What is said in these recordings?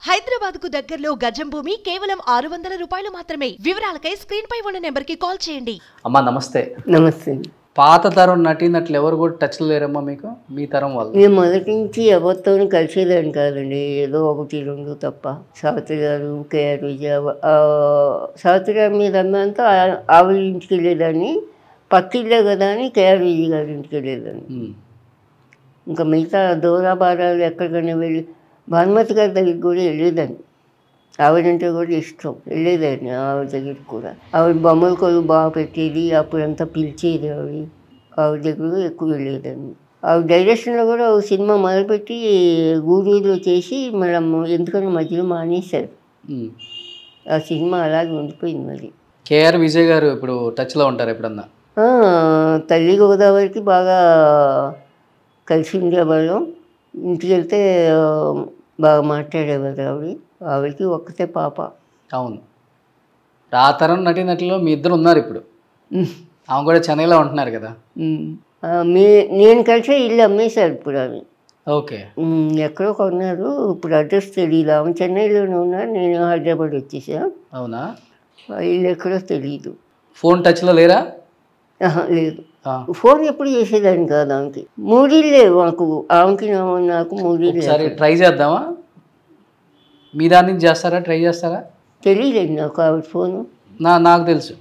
హైదరాబాద్ కు దగ్గరలో గజం భూమి కేవలం ఆరు వందల రూపాయలు మాత్రమే వివరాలకై స్క్రీన్ పై ఉన్న నెంబర్ కి కాల్ చేయండి అమ్మా నమస్తే నమస్తే పాత తరం నటీనటులు ఎవరు కూడా టచ్లో లేరమ్మా మీకు మీ తరం వాళ్ళు నేను మొదటి నుంచి ఎవరితోనూ కలిసేదాన్ని కాదండి ఏదో ఒకటి రెండు తప్ప సావిత్రి గారు కేఆర్ విజయ ఆ, సావిత్రి గారి మీద అమ్మంతా ఆ- ఆవిడ ఇంటికి వెళ్ళేదాన్ని పక్కిళ్ళే కదా అని కేఆర్ విజయ్ గారి ఇంటికి వెళ్ళేదాన్ని ఉమ్. ఇంకా మిగతా దూరా బారాలు ఎక్కడికైనా వెళ్ళి భానుమతి గారి దగ్గరికి కూడా వెళ్ళేదాన్ని ఆవిడంటే కూడా ఇష్టం వెళ్ళేదాన్ని ఆవిడ దగ్గరికి కూడా ఆవిడ బొమ్మల కొలు బాగా పెట్టేది అప్పుడంతా పిలిచేది ఆవిడ ఆవిడ దగ్గర కూడా ఎక్కువ వెళ్ళేదాన్ని ఆవిడ డైరెక్షన్లో కూడా ఒక సినిమా మొదలుపెట్టి గూడూరులో చేసి మనం ఎందుకని మధ్యలో మానేశారు ఉమ్. ఆ సినిమా అలాగే ఉండిపోయింది మరి కేఆర్ విజయ్ గారు ఇప్పుడు టచ్లో ఉంటారు ఎప్పుడన్నా ఆ, తల్లి గోదావరికి బాగా కలిసి ఉండేవాళ్ళం ఇంటికి వెళ్తే ఆ, బాగా మాట్లాడేవారు ఆవిడ ఆవిడకి ఒక్కతే పాప అవును ఆ తరం నటీనటులు మీ ఇద్దరు ఉన్నారు ఇప్పుడు ఉమ్, ఆమె కూడా చెన్నైలో ఉంటున్నారు కదా ఉమ్. ఆ, మీ నేను కలిసే ఇల్లు అమ్మేశారు ఇప్పుడు ఆమె ఓకే ఉమ్, ఎక్కడో కొన్నారు ఇప్పుడు అడ్రస్ తెలియదు ఆమె చెన్నైలోనే ఉన్నారు నేను హైదరాబాద్ వచ్చేసా అవునా ఆ ఇల్లు ఎక్కడో తెలియదు ఫోన్ టచ్లో లేరా ఆహా, లేదు ఆ. ఫోన్ ఎప్పుడు చేసేదాన్ని కాదు ఆమెకి మూడీళ్ళే మాకు ఆమెకి నా- నాకు మూడీళ్ళే ఒకసారి ట్రై చేద్దామా మీ దాని నుంచి చేస్తారా ట్రై చేస్తారా తెలియలేదు నాకు ఆవిడ ఫోను నా నాకు తెలుసు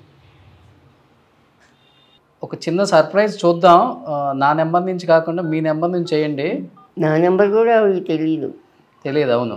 ఒక చిన్న సర్ప్రైజ్ చూద్దాం ఆ, నా నెంబర్ నుంచి కాకుండా మీ నెంబర్ నుంచి చేయండి నా నెంబర్ కూడా ఆవిడకి తెలియదు తెలియదు అవును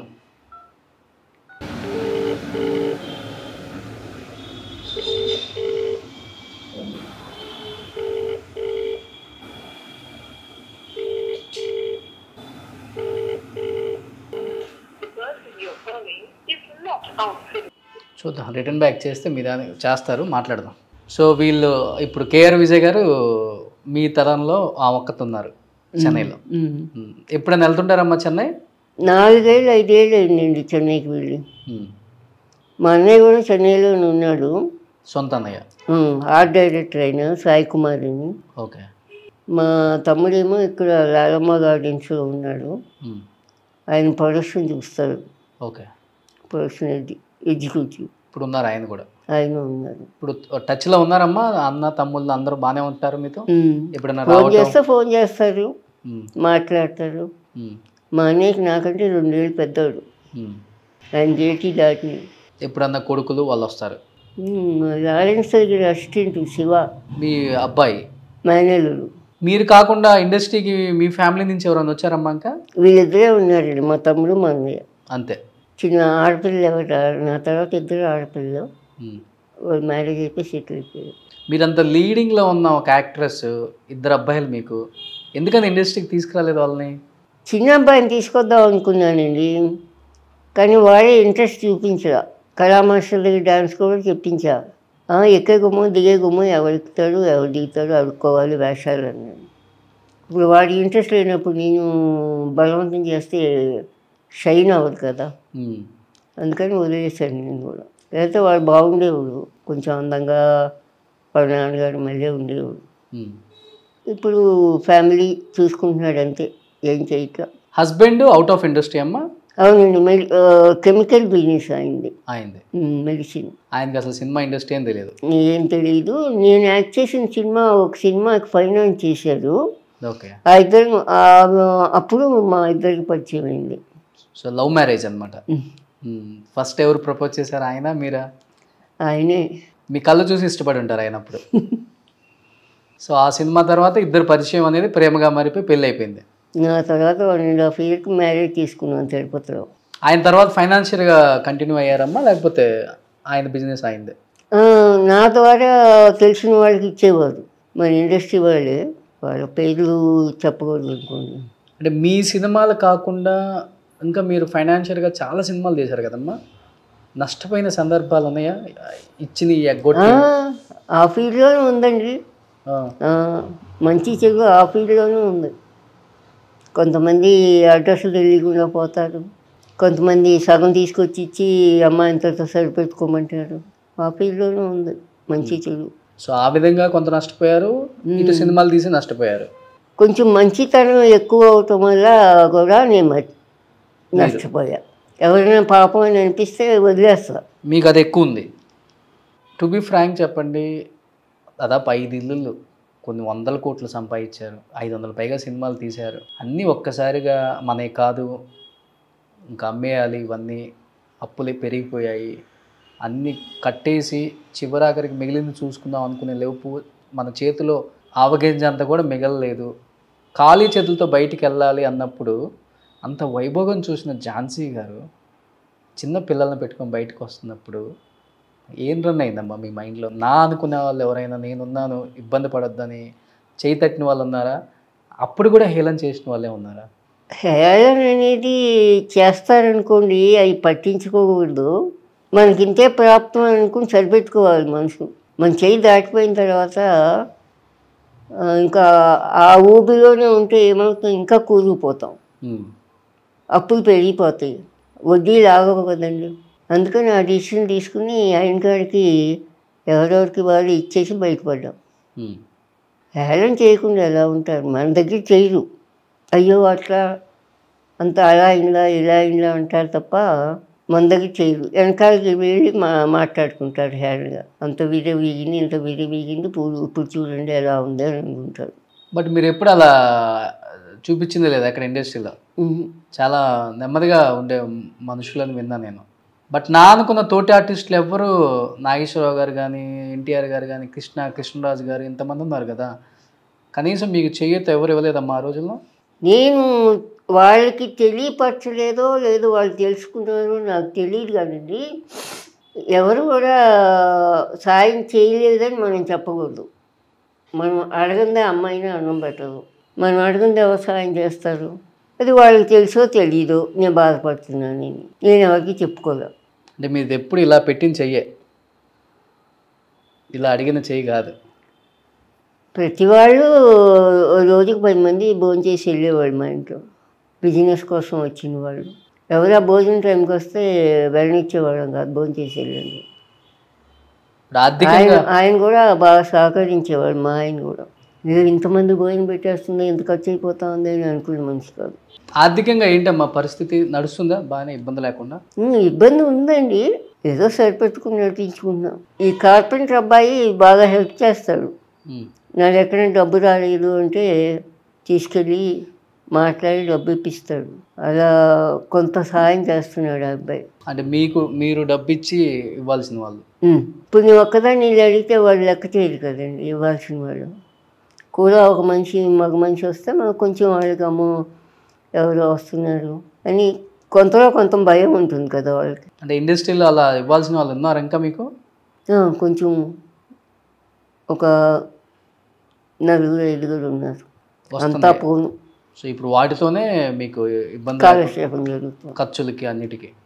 చూద్దాం రిటర్న్ బ్యాక్ చేస్తే మీ దాని చేస్తారు మాట్లాడదాం సో వీళ్ళు ఇప్పుడు కేఆర్ విజయ్ గారు మీ తరంలో ఆ ఒక్కత ఉన్నారు చెన్నైలో ఉమ్. ఉమ్. ఎప్పుడైనా వెళ్తుంటారమ్మా చెన్నై నాలుగేళ్ళు ఐదేళ్ళు అయిందండి చెన్నైకి వెళ్ళి ఉమ్. మా అన్నయ్య కూడా చెన్నైలోనే ఉన్నాడు సొంత అన్నయ్య ఉమ్, ఆర్ట్ డైరెక్టర్ అయిన సాయి కుమార్ అని ఓకే మా తమ్ముడేమో ఇక్కడ లాలమ్మ గార్డెన్స్లో ఉన్నాడు ఉమ్. ఆయన ప్రొడక్షన్ చూస్తాడు ఓకే ప్రొడక్షన్ ఎగ్జి- ఎగ్జిక్యూటివ్ ఇప్పుడు ఉన్నారు ఆయన కూడా ఆయన ఉన్నారు ఇప్పుడు టచ్లో ఉన్నారమ్మా అన్న తమ్ముళ్ళు అందరూ బాగానే ఉంటారు మీతో ఉమ్. ఎప్పుడైనా ఫోన్ రావటం చేస్తే ఫోన్ చేస్తారు ఉమ్. మాట్లాడతారు ఉమ్. మా అన్నయ్యకి నాకంటే రెండేళ్ళు పెద్దవాడు ఉమ్. ఆయన జేటీ దాటిని ఎప్పుడన్నా కొడుకులు వాళ్ళు వస్తారు లారెన్స్ దగ్గర అసిస్టెంట్ శివ మీ అబ్బాయి మేనల్లుడు మీరు కాకుండా ఇండస్ట్రీకి మీ ఫ్యామిలీ నుంచి ఎవరైనా వచ్చారమ్మా ఇంకా వీళ్ళిద్దరే ఉన్నారండి మా తమ్ముడు మా అన్నయ్య అంతే చిన్న ఆడపిల్ల ఎవరు రారు. నా తర్వాత ఇద్దరు ఆడపిల్ల ఉమ్. వాళ్ళు మ్యారేజ్ అయిపోయి సెటిల్ అయిపోయారు మీరంత లీడింగ్లో ఉన్న ఒక యాక్ట్రెస్ ఇద్దరు అబ్బాయిలు మీకు ఎందుకని ఇండస్ట్రీకి తీసుకురాలేదు వాళ్ళని చిన్న అబ్బాయిని తీసుకొద్దాం అనుకున్నానండి కానీ వాడే ఇంట్రెస్ట్ చూపించరా కళా మాస్టర్ దగ్గర డాన్స్ కూడా చెప్పించా ఆ, ఎక్కే గుమ్మో దిగే గుమ్మో ఎవరు ఎక్కుతాడు ఎవరు దిగుతాడు అడుక్కోవాలి వేషాలు అన్నాడు ఇప్పుడు వాడి ఇంట్రెస్ట్ లేనప్పుడు నేను బలవంతం చేస్తే షైన్ అవ్వదు కదా ఉమ్. అందుకని వదిలేశాను నేను కూడా లేకపోతే వాడు బాగుండేవాడు కొంచెం అందంగా వాడు నాన్నగారు మళ్ళీ ఉండేవాడు ఉమ్. ఇప్పుడు ఫ్యామిలీ అంతే ఏం చేయక హస్బెండ్ అవుట్ ఆఫ్ ఇండస్ట్రీ అమ్మా అవునండి మెడి కెమికల్ బిజినెస్ అయింది అయింది మెడిసిన్ ఆయనకి అసలు సినిమా ఇండస్ట్రీ ఏం తెలియదు ఏం తెలియదు నేను యాక్ట్ చేసిన సినిమా ఒక సినిమాకి ఫైనాన్స్ చేశారు ఓకే ఆ ఇద్దరు ఆ- అప్పుడు మా ఇద్దరికి పరిచయం అయింది సో లవ్ మ్యారేజ్ అనమాట ఫస్ట్ ఎవరు ప్రపోజ్ చేశారు ఆయన మీరా ఆయనే మీ కళ్ళు చూసి ఇష్టపడి ఉంటారు ఆయన అప్పుడు సో ఆ సినిమా తర్వాత ఇద్దరు పరిచయం అనేది ప్రేమగా మారిపోయి పెళ్ళి అయిపోయింది నా తర్వాత వన్ అండ్ హాఫ్ ఇయర్కి మ్యారేజ్ తీసుకున్నాను తిరుపతిలో ఆయన తర్వాత ఫైనాన్షియల్గా కంటిన్యూ అయ్యారమ్మా లేకపోతే ఆయన బిజినెస్ అయింది ఆ, నా ద్వారా తెలిసిన వాళ్ళకి ఇచ్చేవారు మన ఇండస్ట్రీ వాళ్ళే వాళ్ళ పేర్లు చెప్పకూడదు అనుకోండి అంటే మీ సినిమాలు కాకుండా ఇంకా మీరు ఫైనాన్షియల్గా చాలా సినిమాలు చేశారు కదమ్మా నష్టపోయిన సందర్భాలు ఉన్నాయా ఇచ్చిన ఈ ఎగ్గొట్టి ఆ, ఆ ఫీల్డ్లోనే ఉందండి ఆ, ఆ, మంచి చెడు ఆ ఫీల్డ్లోనే ఉంది కొంతమంది అడ్రస్లు తెలియకుండా పోతారు కొంతమంది సగం తీసుకొచ్చి ఇచ్చి అమ్మాయి ఇంతతో సరిపెట్టుకోమంటారు ఆ ఫీల్డ్లోనే ఉంది మంచి చెడు సో ఆ విధంగా కొంత నష్టపోయారు ఇటు సినిమాలు తీసి నష్టపోయారు కొంచెం మంచితనం ఎక్కువ అవటం వల్ల కూడా నేను మ- నష్టపోయా ఎవరైనా పాపం అని అనిపిస్తే వదిలేస్తా మీకు అది ఎక్కువ ఉంది టు బి ఫ్రాంక్ చెప్పండి దాదాపు ఐదు ఇల్లులు కొన్ని వందల కోట్లు సంపాదించారు ఐదు వందల పైగా సినిమాలు తీశారు అన్నీ ఒక్కసారిగా మనే కాదు ఇంకా అమ్మేయాలి ఇవన్నీ అప్పులే పెరిగిపోయాయి అన్నీ కట్టేసి చివరాఖరికి మిగిలింది చూసుకుందాం అనుకునే లేపు మన చేతిలో ఆవగింజ అంత కూడా మిగలలేదు ఖాళీ చేతులతో బయటికి వెళ్ళాలి అన్నప్పుడు అంత వైభోగం చూసిన ఝాన్సీ గారు చిన్న పిల్లల్ని పెట్టుకొని బయటకు వస్తున్నప్పుడు ఏం రన్ అయిందమ్మా మీ మైండ్లో నా అనుకునే వాళ్ళు ఎవరైనా నేనున్నాను ఇబ్బంది పడొద్దని చేయి తట్టిన వాళ్ళు ఉన్నారా అప్పుడు కూడా హేళన చేసిన వాళ్ళే ఉన్నారా హేళన అనేది చేస్తారనుకోండి అవి పట్టించుకోకూడదు మనకి ఇంతే ప్రాప్తం అనుకుని సరిపెట్టుకోవాలి మనుషులు మన చేయి దాటిపోయిన తర్వాత ఆ, ఇంకా ఆ ఊబిలోనే ఉంటే ఏమవుతుంది ఇంకా కూలిపోతాం ఉమ్. అప్పులు పెరిగిపోతాయి వడ్డీ లాగవు కదండి అందుకని ఆ డిసిషన్ తీసుకుని ఆయన గారికి ఎవరెవరికి వాళ్ళు ఇచ్చేసి బయటపడ్డాం ఉమ్. హేళన చేయకుండా ఎలా ఉంటారు మన దగ్గర చేయరు అయ్యో అట్లా అంత అలా ఇలా ఇలా ఇలా అంటారు తప్ప మన దగ్గర చేయరు వెనకాలకి వెళ్ళి మా మాట్లాడుకుంటారు హేళనగా అంత విధ వీగింది ఇంత విధ వీగింది ఇప్పుడు ఇప్పుడు చూడండి ఎలా ఉంది అని అనుకుంటారు బట్ మీరు ఎప్పుడు అలా చూపించింది లేదు అక్కడ ఇండస్ట్రీలో ఉహు. చాలా నెమ్మదిగా ఉండే మనుషులని విన్నా నేను బట్ నా అనుకున్న తోటి ఆర్టిస్టులు ఎవ్వరు నాగేశ్వరరావు గారు కానీ ఎన్టీఆర్ గారు కానీ కృష్ణ కృష్ణరాజు గారు ఇంతమంది ఉన్నారు కదా కనీసం మీకు చెయ్యతో ఎవరు ఇవ్వలేదమ్మా ఆ రోజుల్లో నేను వాళ్ళకి తెలియపరచలేదో లేదో వాళ్ళు తెలుసుకున్నారో నాకు తెలియదు కానండి ఎవరు కూడా సాయం చేయలేదని మనం చెప్పకూడదు మనం అడగందే అమ్మాయిని అన్నం పెట్టదు మనం అడగందే ఎవరు సాయం చేస్తారు అది వాళ్ళకి తెలుసో తెలియదో నేను బాధపడుతున్నాను నేను నేను ఎవరికి చెప్పుకోలేం అంటే మీది ఎప్పుడు ఇలా పెట్టిన చెయ్యే ఇలా అడిగిన చెయ్యి కాదు ప్రతి వాళ్ళు ఓ రోజుకి పది మంది భోజనం చేసి వెళ్ళేవాళ్ళు మా ఇంట్లో బిజినెస్ కోసం వచ్చిన వాళ్ళు ఎవరా భోజనం టైంకి వస్తే వెళ్ళనిచ్చేవాళ్ళం కాదు భోజనం చేసి వెళ్ళండి ఇప్పుడు ఆయన ఆర్థికంగా ఆయన కూడా బాగా సహకరించేవాడు మా ఆయన కూడా నేను ఇంతమంది భోజనం పెట్టేస్తుంది ఎంత ఖర్చు అయిపోతా ఉంది అని అనుకునే మనిషి కాదు ఆర్థికంగా ఏంటమ్మా పరిస్థితి నడుస్తుందా బాగానే ఇబ్బంది లేకుండా ఉమ్, ఇబ్బంది ఉందండి ఏదో సరిపెట్టుకుని నడిపించుకున్నాం ఈ కార్పెంటర్ అబ్బాయి బాగా హెల్ప్ చేస్తాడు ఉమ్. నాకు ఎక్కడైనా డబ్బు రాలేదు అంటే తీసుకెళ్ళి మాట్లాడి డబ్బు ఇప్పిస్తాడు అలా కొంత సహాయం చేస్తున్నాడు ఆ అబ్బాయి అంటే మీకు మీరు డబ్బు ఇచ్చి ఇవ్వాల్సిన వాళ్ళు ఉమ్. ఇప్పుడు నేను ఒక్కదాన్ని నీళ్ళు అడిగితే వాళ్ళు లెక్క చేయరు కదండి ఇవ్వాల్సిన వాళ్ళు కూడా ఒక మనిషి మగ మనిషి వస్తే మనకు కొంచెం వాళ్ళకి అమ్మో ఎవరో వస్తున్నారు అని కొంతలో కొంత భయం ఉంటుంది కదా వాళ్ళకి అంటే ఇండస్ట్రీలో అలా ఇవ్వాల్సిన వాళ్ళు ఉన్నారు ఇంకా మీకు ఆ, కొంచెం ఒక నలుగురు ఐదుగురు ఉన్నారు అంతా వస్తున్నాయి పోను సో ఇప్పుడు వాటితోనే మీకు ఇబ్బంది కాలక్షేపం జరుగుతుంది ఖర్చులకి అన్నిటికీ